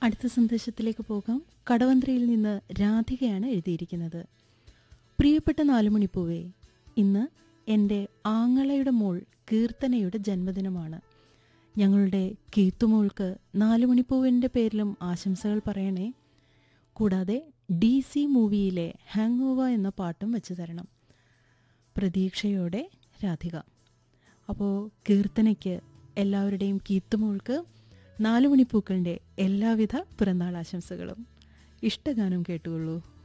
അടുത്ത സന്ദേശത്തിലേക്ക് പോകാം കടവന്ത്രയിൽ നിന്ന് രാധികയാണ് എഴുതിയിരിക്കുന്നത് പ്രിയപ്പെട്ട നാലുമണിപ്പൂവേ ഇന്ന് എൻ്റെ ആങ്ങളയുടെ മോൾ കീർത്തനയുടെ ജന്മദിനമാണ് ഞങ്ങളുടെ കീർത്തുമോൾക്ക് നാലുമണിപ്പൂവിൻ്റെ പേരിലും ആശംസകൾ പറയണേ കൂടാതെ ഡി സി മൂവിയിലെ ഹാങ് ഓവ എന്ന പാട്ടും വെച്ച് തരണം പ്രതീക്ഷയോടെ രാധിക അപ്പോൾ കീർത്തനയ്ക്ക് എല്ലാവരുടെയും കീർത്തുമോൾക്ക് നാലുമണിപ്പൂക്കളുടെ എല്ലാവിധ പിറന്നാൾ ആശംസകളും ഇഷ്ടഗാനം കേട്ടുകൊള്ളൂ